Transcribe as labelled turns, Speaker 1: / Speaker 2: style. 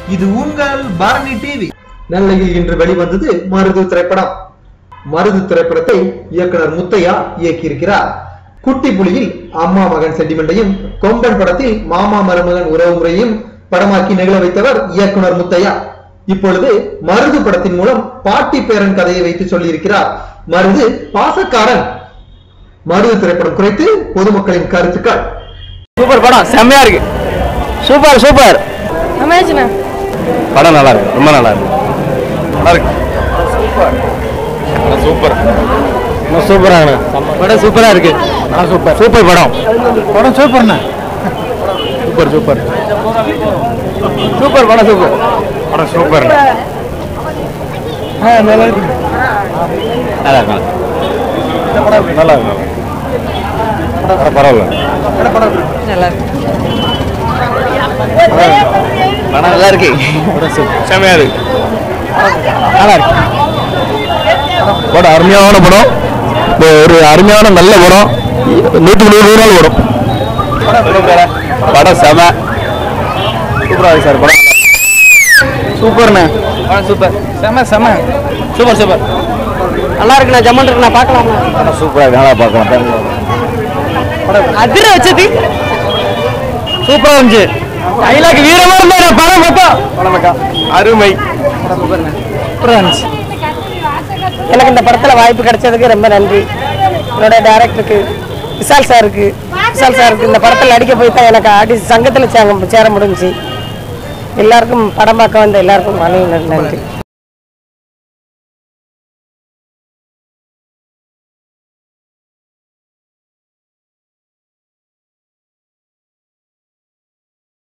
Speaker 1: இது உங்கள் பரணி டிவி
Speaker 2: நெல்லையில் இன்று வெளிவந்தது மருது திரைப்படம் மருது திரைப்படத்தை இயக்குனர் முத்தையா இயக்கியிருக்கிறார் குட்டி புலியில் அம்மா மகன் சென்டிமெண்டையும் கொம்பன் படத்தில் மாமா மருமகன் உறவு முறையும் படமாக்கி நிகழ வைத்தவர் இயக்குனர் முத்தையா இப்பொழுது மருது படத்தின் மூலம் பாட்டி பேரன் கதையை வைத்து சொல்லியிருக்கிறார் மருது பாசக்காரன் மருது திரைப்படம் குறித்து பொதுமக்களின் கருத்துக்கள்
Speaker 3: சூப்பர் படம் செம்மையா இருக்கு சூப்பர் சூப்பர்
Speaker 4: அமேஜ்ண்ணா
Speaker 3: படம் நல்லா இருக்கு ரொம்ப நல்லா இருக்கு நல்லா இருக்கு சூப்பர் சூப்பராங்க படம் சூப்பரா இருக்கு சூப்பர் சூப்பர் படம் படம் சூப்பர்ண்ணா சூப்பர் சூப்பர் சூப்பர் படம் சூப்பர் படம் சூப்பர் நல்லா இருக்கு நல்லா இருக்கு நல்லா இருக்கு படம் பரவாயில்ல
Speaker 4: நல்லா இருக்கு
Speaker 3: படம் நல்லா இருக்கு செமையா இருக்கு நல்லா இருக்கு படம் அருமையான படம் இது ஒரு அருமையான நல்ல படம் நூற்றுக்கு நூறு நாள் வரும் படம் செம சூப்பரா இருக்கு சார் படம் சூப்பர்ண்ணே படம் சூப்பர் செம செம சூப்பர் சூப்பர்
Speaker 4: நல்லா இருக்குண்ணா ஜம்மன் இருக்குண்ணா பார்க்கலாம்
Speaker 3: படம் சூப்பரா இருக்கு நல்லா பார்க்கலாம்
Speaker 4: அதிர வச்சது
Speaker 3: சூப்பரா இருந்துச்சு டைலாக் வீரமா இருந்தா படம் மொத்தம் படம் மொத்தம் அருமை சூப்பரா இருந்துச்சு
Speaker 4: எனக்கு இந்த படத்துல வாய்ப்பு கிடைச்சதுக்கு ரொம்ப நன்றி என்னோட டைரக்டருக்கு விஷால் சாருக்கு விஷால் சாருக்கு இந்த படத்தில் நடிக்க போய் தான் எனக்கு ஆடி சங்கத்தில் சேர சேர முடிஞ்சுச்சு எல்லாருக்கும் படம் பார்க்க வந்த எல்லாருக்கும் மனைவி நன்றி